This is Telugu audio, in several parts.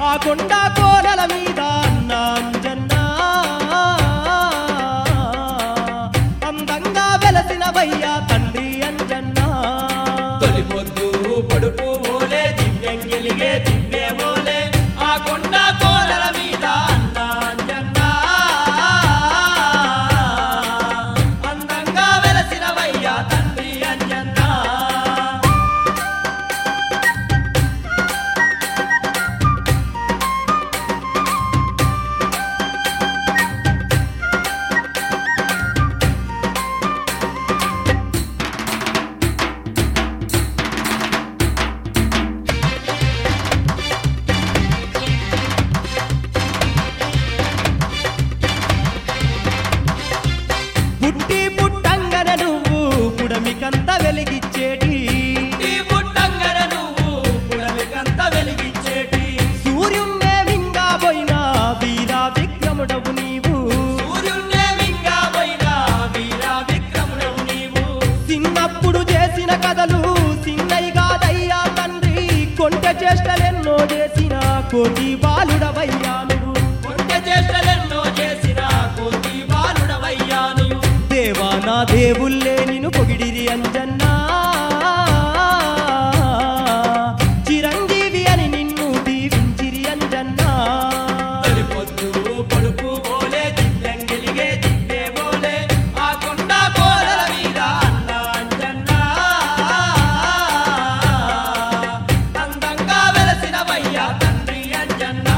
ఆ కొండ కోరల మీద అన్న అంజన్నా అందంగా వెలసినవయ్యా తండ్రి అంజన్నా తొలి పొద్దు పడుపు ఓలే దివ్యంగిలిగే దివ్యే ఓలే ఆ కొండ కోరల మీద అన్న అంజన్నా అందంగా వెలసినవయ్యా తండ్రి అంజన్నా పుట్టి పుట్టంగన నువ్వు పుడమికంత వెలిగిచ్చేటి ఈ పుట్టంగన నువ్వు పుడమికంత వెలిగించేటి సూర్యున్నే మింగా పోయినా వీరా విక్రముడవు నీవు సూర్యున్నే మింగా పోయినా వీర విక్రముడవు నీవు చిన్నప్పుడు చేసిన కథలు చిన్నయిగాదయ్యా తండ్రి కొంట చేష్టలెన్నో చేసిన కోటి బాలుడవయ్యా నువ్వు కొంచె చేష్టలెన్నో చేసిన కోటి బాలుడవయ్యా నీవు దేవా నా దేవుళ్ళే నిన్ను పొగిడిరి అంజన్నా చిరంజీవి అని నిన్ను దీవించిరి అంజన్నా తొలి పొద్దు పడుపు ఓలే దివ్యంగిలిగే దివ్యే ఓలే ఆ కొండ కోరల మీద అన్న అంజన్నా అందంగా వెలసినవయ్యా తండ్రి అంజన్నా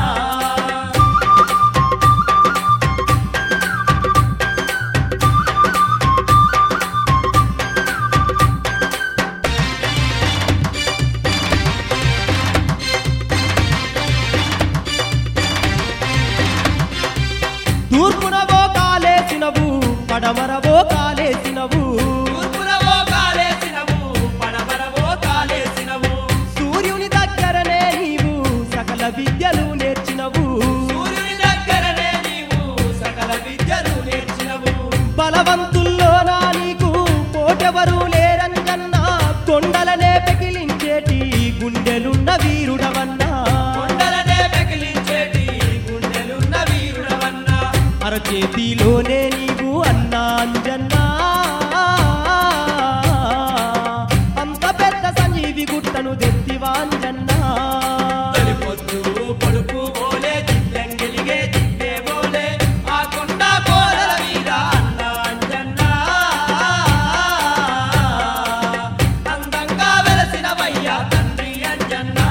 తూర్పునవో కాలేసినవు పడమరవో కాలేసినవు తూర్పునవో కాలేసినవు పడమరవో కాలేసినవు సూర్యుని దగ్గరనే నీవు సకల విద్యలు నేర్చినవు సూర్యుని దగ్గరనే నీవు సకల విద్యలు నేర్చినవు బలవంతుల్లోనా నీకు కోటెవరు లేరంజన్నా కొండలనే పెకిలించేటి గుండెలున్న వీరుడవన్నా కొండలనే పెకిలించేటి గుండెలున్న వీరుడవన్నా అరచేతిలోనే నీవు అన్నా అంజన్నా అంత పెద్ద సంజీవి గుట్టను తెత్తివాంజన్నా తొలి పొద్దు పడుపు ఓలే దివ్యంగిలిగే దివ్యే ఓలే ఆ కొండ కోరల మీద అన్న అంజన్నా అందంగా వెలసినవయ్యా తండ్రి అంజన్నా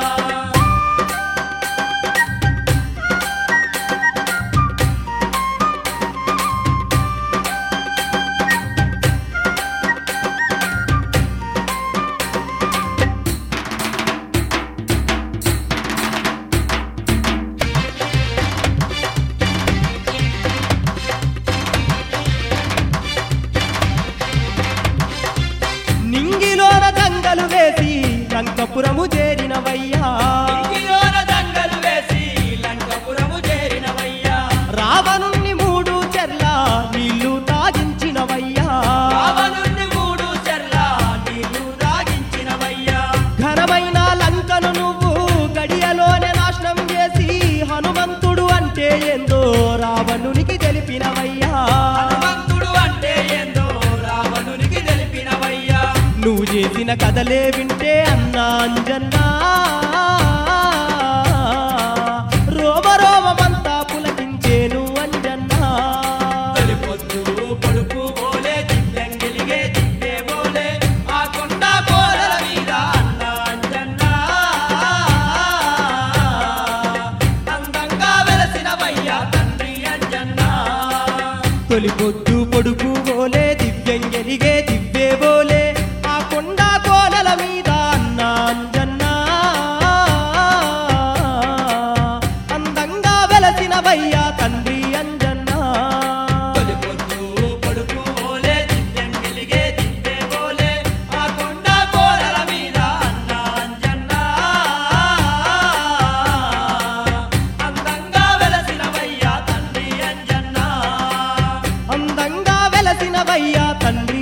నింగిలోన దంగలు వేసి లంకపురము చేరినవయ్యా ఇంగిలోన దంగలు వేసి లంకపురము చేరినవయ్యా రావణుణ్ణి మూడు చెర్ల నీళ్లు తాగించినవయ్యా రావణుణ్ణి మూడు చెర్ల నీళ్లు తాగించినవయ్యా ఘనమైన లంకను నువ్వు గడియలోనే నాశనం చేసి హనుమంతుడు అంటే ఏందో రావణునికి తెలిపినవయ్యా హనుమంతుడు అంటే ఏందో రావణునికి తెలిపినవయ్యా నువ్వు చేసిన కథలే వింటే అన్నా అంజన్నా రోమ రోమమంతా పులకించేను అంజన్నా తొలి పొద్దు పడుపు ఓలే దివ్యంగిలిగే దివ్యే ఓలే ఆ కొండ కోరల మీద అన్న అంజన్నా అందంగా వెలసినవయ్యా తండ్రి అంజన్నా తొలి పొద్దు పొడుపు బోలే దివ్యంగెలిగే దివ్వే బోలే ఆ కొండ కోలల మీద అన్న అంజన్నా అందంగా వెలసినవయ్యా తండ్రి అంజన్నా తొలి పొద్దు పడుపు ఓలే దివ్యంగిలిగే దివ్యే ఓలే ఆ కొండ కోరల మీద అన్న అంజన్నా అందంగా వెలసినవయ్యా తండ్రి అంజన్నా అందంగా వెలసినవయ్యా తండ్రి